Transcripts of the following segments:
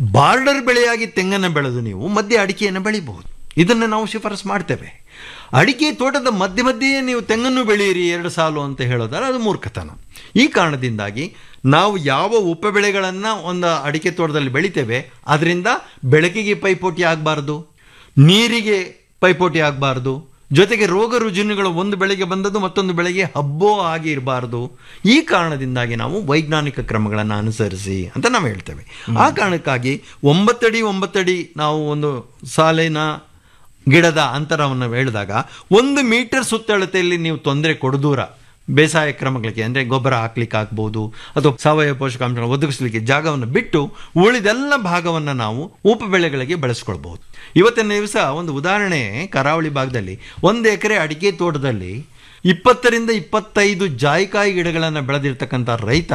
Border ಬೆಳೆಯಾಗಿ ತೆಂಗನ್ನು ಬೆಳೆದು ನೀವು ಮಧ್ಯೆ ಅಡಿಕೆಯನ್ನು ಬೆಳಿಬಹುದು ಇದನ್ನು ನಾವು ಶಿಫಾರಸು ಮಾಡ್ತೇವೆ ಅಡಿಕೆ ತೋಟದ ಮಧ್ಯೆ ಮಧ್ಯೆಯೇ ನೀವು ತೆಂಗನ್ನು ಬೆಳೆಯಿರಿ ಎರಡು ಸಾಲು ಅಂತ ಹೇಳೋದಾದ್ರೆ ಅದು ಮೂರ್ಖತನ ಈ ಕಾರಣದಿಂದಾಗಿ ನಾವು ಯಾವ ಉಪ ಬೆಳೆಗಳನ್ನು ಒಂದು ಅಡಿಕೆ ತೋಟದಲ್ಲಿ ಬೆಳಿತೇವೆ ಅದರಿಂದ ಬೆಳಕಿಗೆ ಪೈಪೋಟಿ ಆಗಬಾರ್ದು ನೀರಿಗೆ ಪೈಪೋಟಿ ಆಗಬಾರ್ದು ಜೊತೆಗೆ ರೋಗ ರುಜಿನಗಳು ಒಂದು ಬೆಳೆಗೆ ಬಂದದ್ದು ಮತ್ತೊಂದು ಬೆಳೆಗೆ ಹಬ್ಬೋ ಆಗಿ ಇರಬಾರ್ದು ಈ ಕಾರಣದಿಂದಾಗಿ ನಾವು ವೈಜ್ಞಾನಿಕ ಕ್ರಮಗಳನ್ನು ಅನುಸರಿಸಿ ಅಂತ ನಾವು ಹೇಳ್ತೇವೆ ಆ ಕಾರಣಕ್ಕಾಗಿ ಒಂಬತ್ತಡಿ ಒಂಬತ್ತಡಿ ನಾವು ಒಂದು ಸಾಲಿನ ಗಿಡದ ಅಂತರವನ್ನು ಹೇಳಿದಾಗ ಒಂದು ಮೀಟರ್ ಸುತ್ತಳತೆಯಲ್ಲಿ ನೀವು ತೊಂದರೆ ಕೊಡದೂರ ಬೇಸಾಯ ಕ್ರಮಗಳಿಗೆ ಅಂದರೆ ಗೊಬ್ಬರ ಹಾಕ್ಲಿಕ್ಕೆ ಆಗ್ಬೋದು ಅಥವಾ ಸಾವಯವ ಪೋಷಕಾಂಶಗಳನ್ನು ಒದಗಿಸಲಿಕ್ಕೆ ಜಾಗವನ್ನು ಬಿಟ್ಟು ಉಳಿದೆಲ್ಲ ಭಾಗವನ್ನು ನಾವು ಉಪ ಬೆಳೆಗಳಿಗೆ ಬಳಸ್ಕೊಳ್ಬಹುದು ಇವತ್ತಿನ ದಿವಸ ಒಂದು ಉದಾಹರಣೆ ಕರಾವಳಿ ಭಾಗದಲ್ಲಿ ಒಂದು ಎಕರೆ ಅಡಿಕೆ ತೋಟದಲ್ಲಿ ಇಪ್ಪತ್ತರಿಂದ ಇಪ್ಪತ್ತೈದು ಜಾಯಿಕಾಯಿ ಗಿಡಗಳನ್ನು ಬೆಳೆದಿರ್ತಕ್ಕಂಥ ರೈತ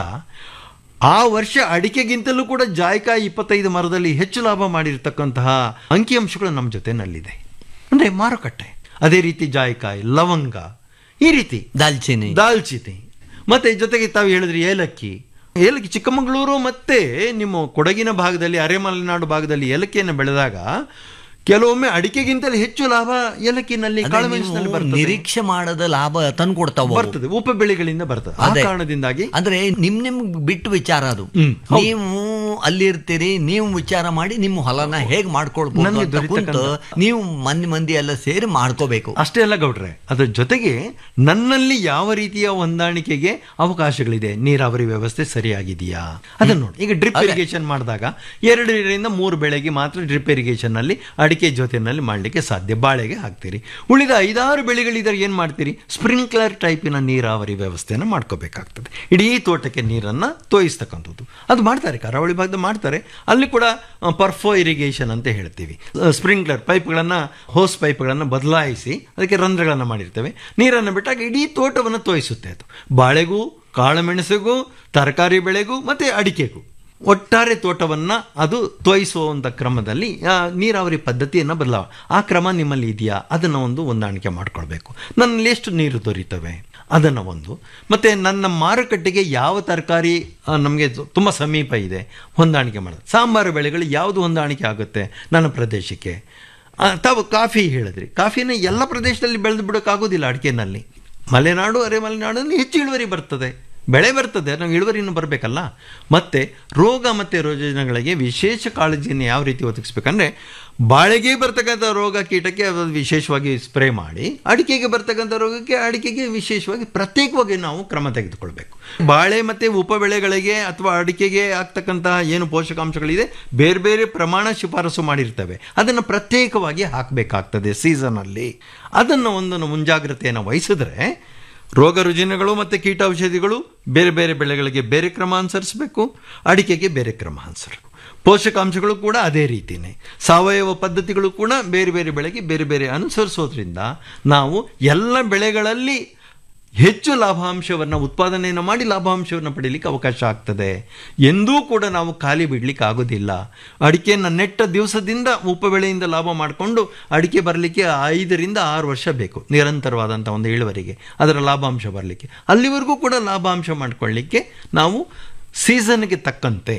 ಆ ವರ್ಷ ಅಡಿಕೆಗಿಂತಲೂ ಕೂಡ ಜಾಯಿಕಾಯಿ ಇಪ್ಪತ್ತೈದು ಮರದಲ್ಲಿ ಹೆಚ್ಚು ಲಾಭ ಮಾಡಿರ್ತಕ್ಕಂತಹ ಅಂಕಿಅಂಶಗಳು ನಮ್ಮ ಜೊತೆನಲ್ಲಿದೆ ಅಂದರೆ ಮಾರುಕಟ್ಟೆ ಅದೇ ರೀತಿ ಜಾಯಿಕಾಯಿ ಲವಂಗ ಈ ರೀತಿ ದಾಲ್ಚಿನ್ನಿ ದಾಲ್ಚಿನ್ನಿ ಮತ್ತೆ ಜೊತೆಗೆ ತಾವು ಹೇಳಿದ್ರಿ ಏಲಕ್ಕಿ ಏಲಕ್ಕಿ ಚಿಕ್ಕಮಗಳೂರು ಮತ್ತೆ ನಿಮ್ಮ ಕೊಡಗಿನ ಭಾಗದಲ್ಲಿ ಅರೆಮಲೆನಾಡು ಭಾಗದಲ್ಲಿ ಏಲಕ್ಕಿಯನ್ನು ಬೆಳೆದಾಗ ಕೆಲವೊಮ್ಮೆ ಅಡಿಕೆಗಿಂತಲೂ ಹೆಚ್ಚು ಲಾಭ ಏಲಕ್ಕಿನಲ್ಲಿ ಅದೇ ಕಾಳುಮೆಣಸಿನಲ್ಲಿ ನೀವು ಬರ್ತದೆ ನಿರೀಕ್ಷೆ ಮಾಡದ ಲಾಭ ತಂದ್ಕೊಡ್ತಾವ ಅವು. ಬರ್ತದೆ ಉಪ ಬೆಳೆಗಳಿಂದ ಬರ್ತದೆ ಆ ಅದೇ. ಕಾರಣದಿಂದಾಗಿ ಅಂದ್ರೆ ನಿಮ್ ನಿಮ್ ಬಿಟ್ಟು ವಿಚಾರ ಅದು ಹ್ಮ್, ಹೌದು. ನೀವು ಅಲ್ಲಿರ್ತೀರಿ ನೀವು ವಿಚಾರ ಮಾಡಿ ನಿಮ್ಮ ಹೊಲನ ಹೇಗ್ ಮಾಡ್ಕೊಳ್ಬೋದು ನನಗೆ ಅಂತ ಕುಂತು ದೊರೀತಕ್ಕಂಥ- ನೀವು ಮಂದಿ ಮಂದಿ ಎಲ್ಲ ಸೇರಿ ಮಾಡ್ಕೋಬೇಕು ಅಷ್ಟೇ ಅಲ್ಲ ಗೌಡ್ರೆ ಅದರ ಜೊತೆಗೆ ನನ್ನಲ್ಲಿ ಯಾವ ರೀತಿಯ ಹೊಂದಾಣಿಕೆಗೆ ಅವಕಾಶಗಳಿದೆ ನೀರಾವರಿ ವ್ಯವಸ್ಥೆ ಸರಿಯಾಗಿದೆಯಾ ಅದನ್ನು ನೋಡಿ ಈಗ ಡ್ರಿಪ್ ಇರಿಗೇಷನ್ ಮಾಡಿದಾಗ ಎರಡರಿಂದ ಮೂರು ಬೆಳೆಗೆ ಮಾತ್ರ ಡ್ರಿಪ್ ಇರಿಗೇಷನ್ ನಲ್ಲಿ ಅಡಿಕೆ ಜೊತೆನಲ್ಲಿ ಮಾಡಲಿಕ್ಕೆ ಸಾಧ್ಯ ಬಾಳೆಗೆ ಹಾಕ್ತೀರಿ ಉಳಿದ ಐದಾರು ಬೆಳೆಗಳಿದ್ರೆ ಏನು ಮಾಡ್ತೀರಿ ಸ್ಪ್ರಿಂಕ್ಲರ್ ಟೈಪಿನ ನೀರಾವರಿ ವ್ಯವಸ್ಥೆಯನ್ನು ಮಾಡ್ಕೋಬೇಕಾಗ್ತದೆ ಇಡೀ ತೋಟಕ್ಕೆ ನೀರನ್ನು ತೋಯಿಸ್ತಕ್ಕಂಥದ್ದು ಅದು ಮಾಡ್ತಾರೆ ಕರಾವಳಿ ಭಾಗದ ಮಾಡ್ತಾರೆ ಅಲ್ಲಿ ಕೂಡ ಪರ್ಫೋ ಇರಿಗೇಷನ್ ಅಂತ ಹೇಳ್ತೀವಿ ಸ್ಪ್ರಿಂಕ್ಲರ್ ಪೈಪ್ಗಳನ್ನು ಹೋಸ್ ಪೈಪ್ಗಳನ್ನು ಬದಲಾಯಿಸಿ ಅದಕ್ಕೆ ರಂಧ್ರಗಳನ್ನು ಮಾಡಿರ್ತೇವೆ ನೀರನ್ನು ಬಿಟ್ಟಾಗ ಇಡೀ ತೋಟವನ್ನು ತೋಯಿಸುತ್ತೆ ಅದು ಬಾಳೆಗೂ ಕಾಳುಮೆಣಸಿಗೂ ತರಕಾರಿ ಬೆಳೆಗೂ ಮತ್ತು ಅಡಿಕೆಗೂ ಒಟ್ಟಾರೆ ತೋಟವನ್ನು ಅದು ತೋಯಿಸುವಂಥ ಕ್ರಮದಲ್ಲಿ ಆ, ನೀರಾವರಿ ಪದ್ಧತಿಯನ್ನು ಬದಲಾವ ಆ ಕ್ರಮ ನಿಮ್ಮಲ್ಲಿ ಇದೆಯಾ ಅದನ್ನು ಒಂದು ಹೊಂದಾಣಿಕೆ ಮಾಡ್ಕೊಳ್ಬೇಕು ನನ್ನಲ್ಲಿ ಎಷ್ಟು ನೀರು ದೊರೀತವೆ ಅದನ್ನು ಒಂದು ಮತ್ತು ನನ್ನ ಮಾರುಕಟ್ಟೆಗೆ ಯಾವ ತರಕಾರಿ ನಮಗೆ ತುಂಬ ಸಮೀಪ ಇದೆ ಹೊಂದಾಣಿಕೆ ಮಾಡೋದು ಸಾಂಬಾರು ಬೆಳೆಗಳು ಯಾವುದು ಹೊಂದಾಣಿಕೆ ಆಗುತ್ತೆ ನನ್ನ ಪ್ರದೇಶಕ್ಕೆ ಆ, ತಾವು ಕಾಫಿ ಹೇಳಿದ್ರಿ ಕಾಫಿನ ಎಲ್ಲ ಪ್ರದೇಶದಲ್ಲಿ ಬೆಳೆದು ಬಿಡೋಕ್ಕಾಗೋದಿಲ್ಲ ಅಡಿಕೆನಲ್ಲಿ ಮಲೆನಾಡು ಅರೆ ಮಲೆನಾಡಲ್ಲಿ ಹೆಚ್ಚು ಇಳುವರಿ ಬರ್ತದೆ ಬೆಳೆ ಬರ್ತದೆ ನಾವು ಇಳುವರಿನೂ ಬರಬೇಕಲ್ಲ ಮತ್ತು ರೋಗ ಮತ್ತು ರೋಜನಗಳಿಗೆ ವಿಶೇಷ ಕಾಳಜಿಯನ್ನು ಯಾವ ರೀತಿ ಒದಗಿಸ್ಬೇಕಂದ್ರೆ ಬಾಳೆಗೆ ಬರ್ತಕ್ಕಂಥ ರೋಗ ಕೀಟಕ್ಕೆ ಅದು ವಿಶೇಷವಾಗಿ ಸ್ಪ್ರೇ ಮಾಡಿ ಅಡಿಕೆಗೆ ಬರ್ತಕ್ಕಂಥ ರೋಗಕ್ಕೆ ಅಡಿಕೆಗೆ ವಿಶೇಷವಾಗಿ ಪ್ರತ್ಯೇಕವಾಗಿ ನಾವು ಕ್ರಮ ತೆಗೆದುಕೊಳ್ಬೇಕು ಬಾಳೆ ಮತ್ತು ಉಪ ಬೆಳೆಗಳಿಗೆ ಅಥವಾ ಅಡಿಕೆಗೆ ಆಗ್ತಕ್ಕಂತಹ ಏನು ಪೋಷಕಾಂಶಗಳಿದೆ ಬೇರೆ ಬೇರೆ ಪ್ರಮಾಣ ಶಿಫಾರಸು ಮಾಡಿರ್ತವೆ ಅದನ್ನು ಪ್ರತ್ಯೇಕವಾಗಿ ಹಾಕಬೇಕಾಗ್ತದೆ ಸೀಸನಲ್ಲಿ ಅದನ್ನು ಒಂದು ಮುಂಜಾಗ್ರತೆಯನ್ನು ವಹಿಸಿದ್ರೆ ರೋಗ ರುಜಿನಗಳು ಮತ್ತು ಕೀಟಾಔಷಧಿಗಳು ಬೇರೆ ಬೇರೆ ಬೆಳೆಗಳಿಗೆ ಬೇರೆ ಕ್ರಮ ಅನುಸರಿಸಬೇಕು ಅಡಿಕೆಗೆ ಬೇರೆ ಕ್ರಮ ಅನುಸರಿಸಬೇಕು ಪೋಷಕಾಂಶಗಳು ಕೂಡ ಅದೇ ರೀತಿಯೇ ಸಾವಯವ ಪದ್ಧತಿಗಳು ಕೂಡ ಬೇರೆ ಬೇರೆ ಬೆಳೆಗೆ ಬೇರೆ ಬೇರೆ ಅನುಸರಿಸೋದ್ರಿಂದ ನಾವು ಎಲ್ಲ ಬೆಳೆಗಳಲ್ಲಿ ಹೆಚ್ಚು ಲಾಭಾಂಶವನ್ನು ಉತ್ಪಾದನೆಯನ್ನು ಮಾಡಿ ಲಾಭಾಂಶವನ್ನು ಪಡೀಲಿಕ್ಕೆ ಅವಕಾಶ ಆಗ್ತದೆ ಎಂದೂ ಕೂಡ ನಾವು ಖಾಲಿ ಬಿಡಲಿಕ್ಕೆ ಆಗೋದಿಲ್ಲ ಅಡಿಕೆಯನ್ನು ನೆಟ್ಟ ದಿವಸದಿಂದ ಉಪಬೆಳೆಯಿಂದ ಲಾಭ ಮಾಡಿಕೊಂಡು ಅಡಿಕೆ ಬರಲಿಕ್ಕೆ ಐದರಿಂದ ಆರು ವರ್ಷ ಬೇಕು ನಿರಂತರವಾದಂಥ ಒಂದು ಇಳುವರಿಗೆ ಅದರ ಲಾಭಾಂಶ ಬರಲಿಕ್ಕೆ ಅಲ್ಲಿವರೆಗೂ ಕೂಡ ಲಾಭಾಂಶ ಮಾಡಿಕೊಳ್ಳಿಕ್ಕೆ ನಾವು ಸೀಸನ್ಗೆ ತಕ್ಕಂತೆ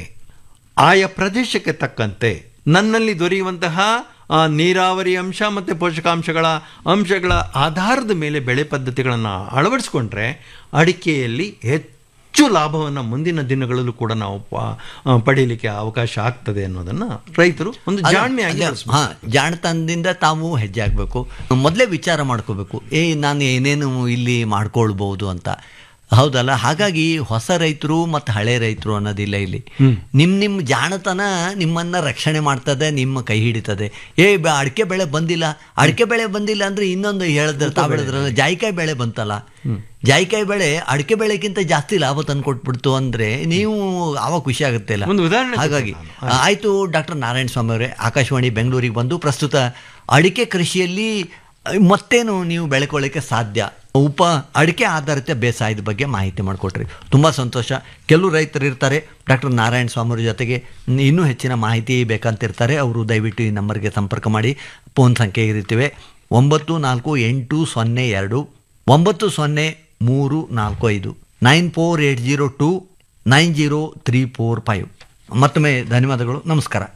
ಆಯಾ ಪ್ರದೇಶಕ್ಕೆ ತಕ್ಕಂತೆ ನನ್ನಲ್ಲಿ ದೊರೆಯುವಂತಹ ಆ, ನೀರಾವರಿ ಅಂಶ ಮತ್ತು ಪೋಷಕಾಂಶಗಳ ಅಂಶಗಳ ಆಧಾರದ ಮೇಲೆ ಬೆಳೆ ಪದ್ಧತಿಗಳನ್ನು ಅಳವಡಿಸ್ಕೊಂಡ್ರೆ ಅಡಿಕೆಯಲ್ಲಿ ಹೆಚ್ಚು ಲಾಭವನ್ನು ಮುಂದಿನ ದಿನಗಳಲ್ಲೂ ಕೂಡ ನಾವು ಪ- ಆ, ಪಡೀಲಿಕ್ಕೆ ಅವಕಾಶ ಆಗ್ತದೆ ಅನ್ನೋದನ್ನು ರೈತರು ಒಂದು ಜಾಣ್ಮೆಯಾಗಿ ಅದೇ, ಬಳಸ್ಬೇಕು. ಹಾ ಜಾಣತನದಿಂದ ತಾವು ಹೆಜ್ಜೆ ಹಾಕಬೇಕು ಮೊದಲೇ ವಿಚಾರ ಮಾಡ್ಕೋಬೇಕು ಏ ನಾನು ಏನೇನು ಇಲ್ಲಿ ಮಾಡ್ಕೊಳ್ಬಹುದು ಅಂತ ಹೌದಲ್ಲ ಹಾಗಾಗಿ ಹೊಸ ರೈತರು ಮತ್ತು ಹಳೆ ರೈತರು ಅನ್ನೋದಿಲ್ಲ ಇಲ್ಲಿ ನಿಮ್ ನಿಮ್ ಜಾಣತನ ನಿಮ್ಮನ್ನ ರಕ್ಷಣೆ ಮಾಡ್ತದೆ ನಿಮ್ಮ ಕೈ ಹಿಡಿತದೆ ಏ ಬ- ಅಡಿಕೆ ಬೆಳೆ ಬಂದಿಲ್ಲ ಅಡಿಕೆ ಬೆಳೆ ಬಂದಿಲ್ಲ ಅಂದ್ರೆ ಇನ್ನೊಂದು ಹೇಳಿದ್ರೆ ತಾವು ಹೇಳಿದ್ರಲ್ಲ ಜಾಯಿಕಾಯಿ ಬೆಳೆ ಬಂತಲ್ಲ ಜಾಯಿಕಾಯಿ ಬೆಳೆ ಅಡಿಕೆ ಬೆಳೆಗಿಂತ ಜಾಸ್ತಿ ಲಾಭ ತಂದು ಕೊಟ್ಬಿಡ್ತು ಅಂದ್ರೆ ನೀವು ಆವಾಗ ಖುಷಿ ಆಗುತ್ತೆ ಅಲ್ಲ ಒಂದು ಉದಾಹರಣೆ ಹಾಗಾಗಿ ಕೊಡ್ತೀನಿ ಆಯಿತು ಡಾಕ್ಟರ್ ನಾರಾಯಣ ಸ್ವಾಮಿ ಅವರೇ ಆಕಾಶವಾಣಿ ಬೆಂಗಳೂರಿಗೆ ಬಂದು ಪ್ರಸ್ತುತ ಅಡಿಕೆ ಕೃಷಿಯಲ್ಲಿ ಅಹ್, ಮತ್ತೇನು ನೀವು ಬೆಳ್ಕೊಳ್ಳಿಕ್ಕೆ ಸಾಧ್ಯ ಉಪ ಅಡಿಕೆ ಆಧಾರಿತ ಬೇಸಾಯದ ಬಗ್ಗೆ ಮಾಹಿತಿ ಮಾಡಿಕೊಟ್ರಿ ತುಂಬ ಸಂತೋಷ ಕೆಲವು ರೈತರು ಇರ್ತಾರೆ ಡಾಕ್ಟರ್ ನಾರಾಯಣ ಸ್ವಾಮಿ ಅವ್ರ ಜೊತೆಗೆ ಇನ್ನೂ ಹೆಚ್ಚಿನ ಮಾಹಿತಿ ಬೇಕಂತಿರ್ತಾರೆ ಅವರು ದಯವಿಟ್ಟು ಈ ನಂಬರ್ಗೆ ಸಂಪರ್ಕ ಮಾಡಿ ಫೋನ್ ಸಂಖ್ಯೆ ಇರುತ್ತವೆ ಒಂಬತ್ತು ನಾಲ್ಕು ಎಂಟು ಸೊನ್ನೆ ಎರಡು ಒಂಬತ್ತು ಸೊನ್ನೆ ಮೂರು ನಾಲ್ಕು ಐದು nine four eight zero two nine zero three four five ಮತ್ತೊಮ್ಮೆ ಧನ್ಯವಾದಗಳು ನಮಸ್ಕಾರ